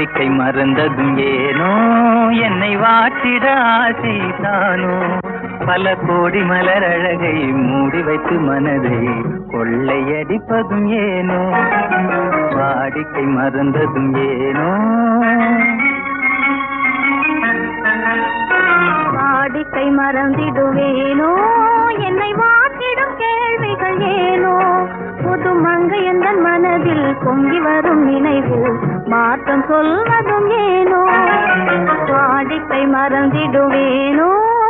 வாடிக்கை மறந்ததும் ஏனோ என்னை வாட்டிட ஆசைதானோ பல கோடி மலர் அழகை மூடி வைத்து மனதை கொள்ளையடிப்பதும் ஏனோ வாடிக்கை மறந்ததும் ஏனோ வாடிக்கை மறந்திடுவேனோ என்னை வாட்டிடும் கேள்விகள் ஏனோ புது மங்கை எந்த மனதில் பொங்கி வரும் நினைவு மாற்றம் சொல்வதும் ஏனோ வாடிக்கை மறந்திடுவேனோ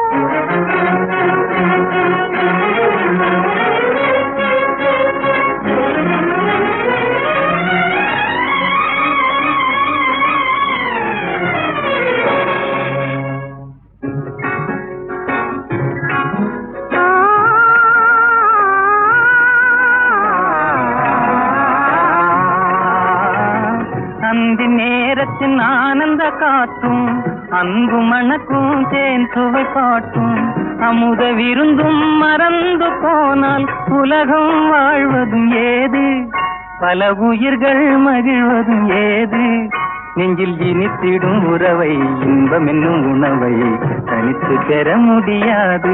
அந்தி நேரத்தின் ஆனந்த காற்றும் அன்பு மணக்கும் தேன் சுவை பாட்டும் அமுத விருந்தும் மறந்து போனால் உலகம் வாழ்வதும் ஏது பல உயிர்கள் மகிழ்வதும் ஏது நெஞ்சில் இனித்திடும் உறவை இன்பம் என்னும் உணவை தனித்து பெற முடியாது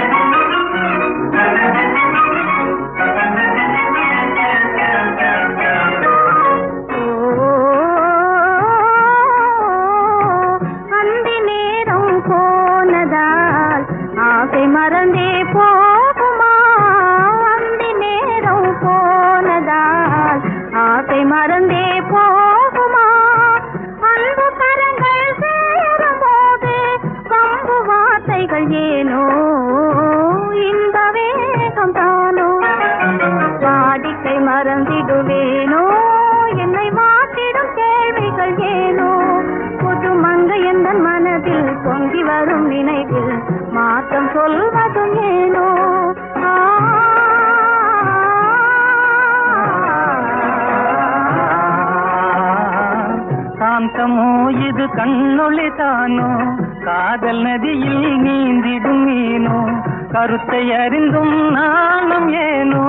அந்தி நேரம் போனதால் ஆசை மறந்தே போகுமா அந்தி நேரம் போனதால் ஆசை மறந்தே போகுமா அன்பு கரங்கள் சேரும் போது கம்பு வார்த்தைகள் ஏனோ இந்த வேகம் தானோ வாடிக்கை மறந்திடுவேனோ என்னை மாற்றிடும் கேள்விகள் ஏனோ புது மங்கை எந்த மனதில் பொங்கி வரும் நினைவில் மாற்றம் சொல்வதும் ஏனோ ஆ. காந்தமோ இது கண்ணொளி தானோ காதல் நதியில் நீந்திடும் மீனோ கருத்தை அறிந்தும் நாணம் ஏனோ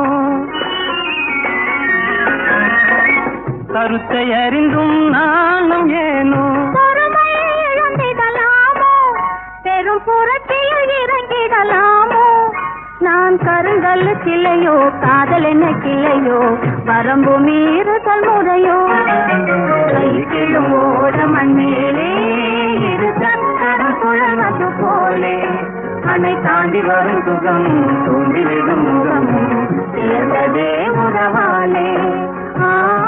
கருத்தை அறிந்தும் நாணம் ஏனோ பொறுமை இழந்திடலாமோ பெரும் புரட்சியில் இறங்கிடலாமோ நான் கருங்கல் கிளையோ காதல் என்ன கிளையோ வரம்பு மீறுதல் முறையோ கைக்கிலும் ஓட மண்ணிலே இரு கண்கரம் சுழல்வது போலே அணை தாண்டி வரும் சுகம் தூண்டி விடும் முகம் சேர்ந்ததே உறவாலே ஆ